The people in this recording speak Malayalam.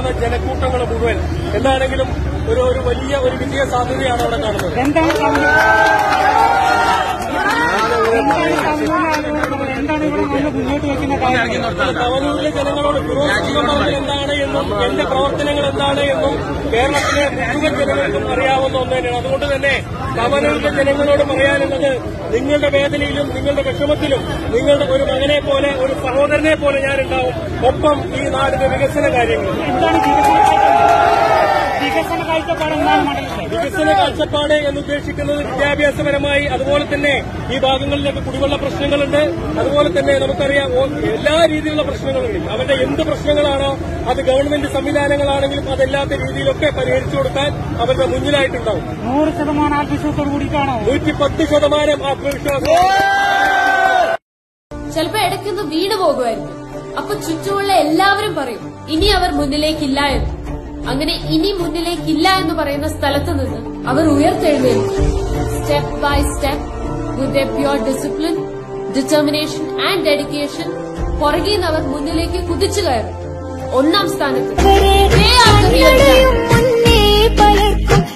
കാണുന്ന ജനക്കൂട്ടങ്ങൾ മുഴുവൻ എന്താണെങ്കിലും ഒരു ഒരു വലിയ ഒരു വിജയ സാധ്യതയാണ് അവിടെ കാണുന്നത് എന്താണ് സംഭവം? എന്താണ് സംഭവം? എന്താണ് ഇവിടെ നമ്മൾ മുന്നോട്ട് വെക്കുന്ന കാര്യം തവനൂരിലെ ജനങ്ങളോട് ഫിറോസ് പറഞ്ഞത് എന്താണ് എന്നും എന്റെ പ്രവർത്തനങ്ങൾ എന്താണ് എന്നും കേരളത്തിലെ മുഴുവൻ ജനങ്ങൾക്കും അറിയാവുന്ന ഒന്ന് തന്നെയാണ് അതുകൊണ്ട് തന്നെ തവനൂരിലെ ജനങ്ങളോട് പറയാനുള്ളത് നിങ്ങളുടെ വേദനയിലും നിങ്ങളുടെ വിഷമത്തിലും നിങ്ങളുടെ ഒരു മകനെ പോലെ ഒരു സഹോദരനെ പോലെ ഞാനുണ്ടാവും ഒപ്പം ഈ നാടിന്റെ വികസന കാര്യങ്ങളും എന്താണ് വികസന കാഴ്ചപ്പാട്? വികസന കാഴ്ചപ്പാട് എന്താണ് മണ്ഡലത്തിൽ വികസന കാഴ്ചപ്പാട് എന്ന് ഉദ്ദേശിക്കുന്നത് വിദ്യാഭ്യാസപരമായി അതുപോലെ തന്നെ ഈ ഭാഗങ്ങളിലൊക്കെ കുടിവെള്ള പ്രശ്നങ്ങളുണ്ട് അതുപോലെ തന്നെ നമുക്കറിയാം ഓ- എല്ലാ രീതിയിലുള്ള പ്രശ്നങ്ങളുണ്ട് അവരുടെ എന്ത് പ്രശ്നങ്ങളാണോ അത് ഗവൺമെന്റ് സംവിധാനങ്ങളാണെങ്കിലും അതല്ലാത്ത രീതിയിലൊക്കെ പരിഹരിച്ചു കൊടുക്കാൻ അവരുടെ മുന്നിലായിട്ടുണ്ടാവും നൂറ് ശതമാനം ആത്മവിശ്വാസത്തോട് കൂടിയിട്ടാണോ നൂറ്റി പത്ത് ശതമാനം ആത്മവിശ്വാസം ചിലപ്പോ ഇടയ്ക്കൊന്ന് വീണു പോകുമായിരിക്കും അപ്പൊ ചുറ്റുമുള്ള എല്ലാവരും പറയും ഇനി അവർ മുന്നിലേക്കില്ല എന്ന് അങ്ങനെ ഇനി മുന്നിലേക്കില്ല എന്ന് പറയുന്ന സ്ഥലത്ത് നിന്ന് അവർ ഉയർത്തെഴുന്നേൽക്കും step by step with a pure discipline determination and dedication പുറകെ നിന്ന് അവർ മുന്നിലേക്ക് കുതിച്ചു കയറും ഒന്നാം സ്ഥാനത്ത് They are the real champions. മുന്നേ പലർക്കും